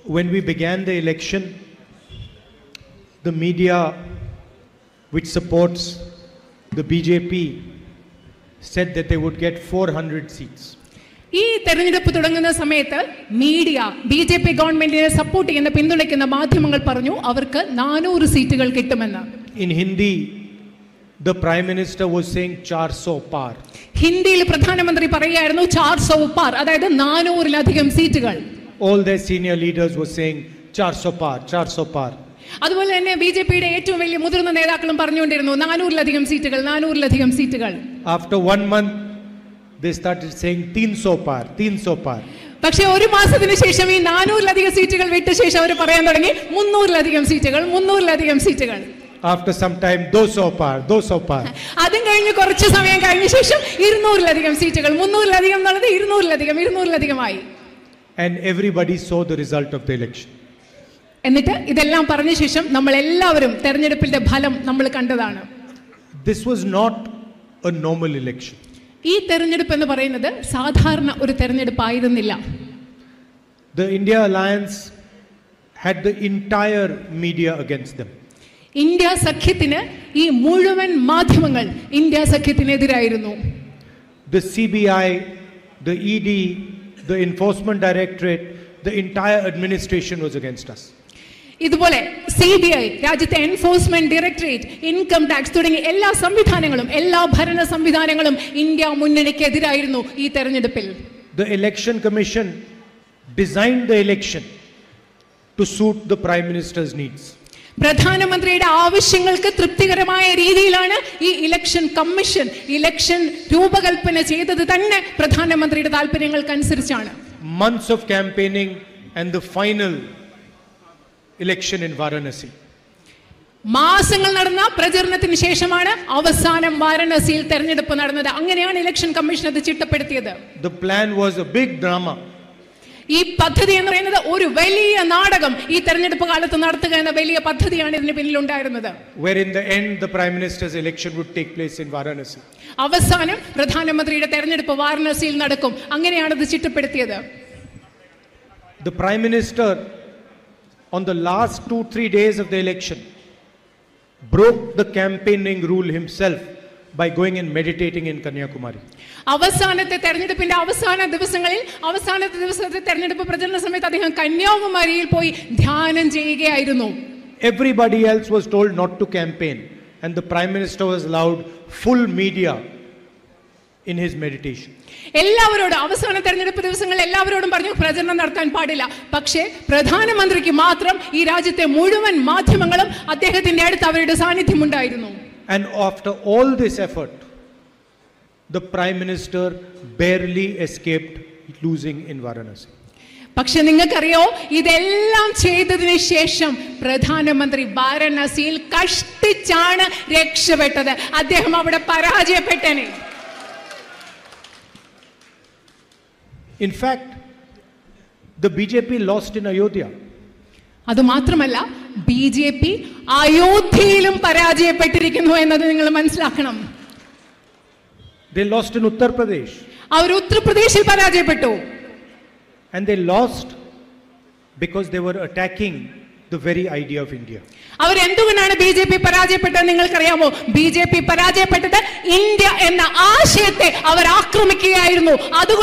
when we began the election, the media which supports the BJP said that they would get 400 seats. ഈ തെരഞ്ഞെടുപ്പ് തുടങ്ങുന്ന സമയത്ത് media B J P ഗവൺമെന്റിനെ support ചെയ്യുന്ന പിന്തുണയ്ക്കുന്ന മാധ്യമങ്ങൾ പറഞ്ഞു അവർക്ക് നാനൂറ് സീറ്റുകൾ കിട്ടുമെന്ന് In Hindi, the Prime Minister was saying 400 par. ഹിന്ദിയിൽ പ്രധാനമന്ത്രി പറയുകയായിരുന്നു ചാർ സൗ പാർ അതായത് നാനൂറിലധികം സീറ്റുകൾ All their senior leaders were saying 400 par, 400 par. അതുപോലെ തന്നെ ബി ജെ പിയുടെ ഏറ്റവും വലിയ മുതിർന്ന നേതാക്കളും പറഞ്ഞുകൊണ്ടിരുന്നു നാനൂറിലധികം സീറ്റുകൾ നാനൂറിലധികം സീറ്റുകൾ After one month, they started saying 300 par, 300 par. പക്ഷെ ഒരു മാസത്തിന് ശേഷം ഈ നാനൂറിലധികം സീറ്റുകൾ വിട്ട ശേഷം അവർ പറയാൻ തുടങ്ങി മുന്നൂറിലധികം സീറ്റുകൾ മുന്നൂറിലധികം സീറ്റുകൾ After some time, 200 par, 200 par. അതും കഴിഞ്ഞ് കുറച്ച് സമയം കഴിഞ്ഞ ശേഷം ഇരുന്നൂറിലധികം സീറ്റുകൾ മുന്നൂറിലധികം എന്നുള്ളത് ഇരുന്നൂറിലധികം ഇരുന്നൂറിലധികമായി And everybody saw the result of the election. എന്നിട്ട് ഇതെല്ലാം പറഞ്ഞ ശേഷം നമ്മൾ എല്ലാവരും തെരഞ്ഞെടുപ്പിന്റെ ഫലം നമ്മൾ കണ്ടതാണ് This was not a normal election. ഈ തെരഞ്ഞെടുപ്പ് എന്ന് പറയുന്നത് സാധാരണ ഒരു തെരഞ്ഞെടുപ്പായിരുന്നില്ല The India Alliance had the entire media against them. India സഖ്യത്തിന് ഈ മുഴുവൻ മാധ്യമങ്ങൾ ഇന്ത്യ സഖ്യത്തിനെതിരായിരുന്നു The CBI, the ED, the Enforcement Directorate, the entire administration was against us. ഇതുപോലെ സി ബി ഐ രാജ്യത്തെ എൻഫോഴ്സ്മെന്റ് ഡയറക്ടറേറ്റ് ഇൻകം ടാക്സ് തുടങ്ങിയ എല്ലാ സംവിധാനങ്ങളും എല്ലാ ഭരണ സംവിധാനങ്ങളും ഇന്ത്യ മുന്നണിക്കെതിരായിരുന്നു ഈ തെരഞ്ഞെടുപ്പിൽ The Election Commission designed the election to suit the Prime Minister's needs. പ്രധാനമന്ത്രിയുടെ ആവശ്യങ്ങൾക്ക് തൃപ്തികരമായ രീതിയിലാണ് ഈ ഇലക്ഷൻ കമ്മീഷൻ ഇലക്ഷൻ രൂപകൽപ്പന ചെയ്തത് തന്നെ പ്രധാനമന്ത്രിയുടെ താല്പര്യങ്ങൾക്കനുസരിച്ചാണ് Months of campaigning and the final election in Varanasi. മാസങ്ങൾ നടന്ന പ്രചരണത്തിന് ശേഷമാണ് അവസാനം വാരണസിയിൽ തെരഞ്ഞെടുപ്പ് നടന്നത് അങ്ങനെയാണ് ഇലക്ഷൻ കമ്മീഷൻ അത് ചിട്ടപ്പെടുത്തിയത് The plan was a big drama. ഈ പദ്ധതി എന്ന് പറയുന്നത് ഒരു വലിയ നാടകം ഈ തെരഞ്ഞെടുപ്പ് കാലത്ത് നടത്തുക എന്ന വലിയ പദ്ധതിയാണ് ഇതിന് പിന്നിലുണ്ടായിരുന്നത് where in the end the prime minister's election would take place in Varanasi. അവസാനം പ്രധാനമന്ത്രിയുടെ തെരഞ്ഞെടുപ്പ് വാരണസിയിൽ നടക്കും അങ്ങനെയാണ് ഇത് ചിട്ടപ്പെടുത്തിയത് The prime minister, on the last two, three days of the election, broke the campaigning rule himself by going and meditating in Kanyakumari. അവസാനത്തെ തെരഞ്ഞെടുപ്പിന്റെ അവസാന ദിവസങ്ങളിൽ അവസാനത്തെ ദിവസത്തെ തെരഞ്ഞെടുപ്പ് പ്രചരണ സമയത്ത് അദ്ദേഹം കന്യാകുമാരിയിൽ പോയി ധ്യാനം ചെയ്യുകയായിരുന്നു Everybody else was told not to campaign, and the prime minister was allowed full media in his meditation. എല്ലാവരോടും അവസാന തെരഞ്ഞെടുപ്പ് ദിവസങ്ങളിൽ എല്ലാവരോടും പറഞ്ഞു പ്രചരണം നടത്താൻ പാടില്ല പക്ഷേ പ്രധാനമന്ത്രിക്ക് മാത്രം ഈ രാജ്യത്തെ മുഴുവൻ മാധ്യമങ്ങളും അദ്ദേഹത്തിന്റെ അടുത്ത് അവരുടെ സാന്നിധ്യം ഉണ്ടായിരുന്നു And after all this effort, the prime minister barely escaped losing in Varanasi. പക്ഷെ നിങ്ങൾക്കറിയോ ഇതെല്ലാം ചെയ്തതിന് ശേഷം പ്രധാനമന്ത്രി വാരണസിയിൽ കഷ്ടിച്ചാണ് രക്ഷപ്പെട്ടത് അദ്ദേഹം അവിടെ പരാജയപ്പെട്ടനെ In fact, the BJP lost in Ayodhya. അത് മാത്രമല്ല ബി ജെ പി അയോധ്യയിലും പരാജയപ്പെട്ടിരിക്കുന്നു എന്നത് നിങ്ങൾ മനസ്സിലാക്കണം They lost in Uttar Pradesh. അവർ ഉത്തർപ്രദേശിൽ പരാജയപ്പെട്ടു And they lost because they were attacking the very idea of India. അവർ എന്തുകൊണ്ടാണ് ബി ജെ പി പരാജയപ്പെട്ടത് നിങ്ങൾക്കറിയാമോ ബി ജെ പി പരാജയപ്പെട്ടത് ഇന്ത്യ എന്ന ആശയത്തെ അവർ ആക്രമിക്കുകയായിരുന്നു അതുകൊണ്ട്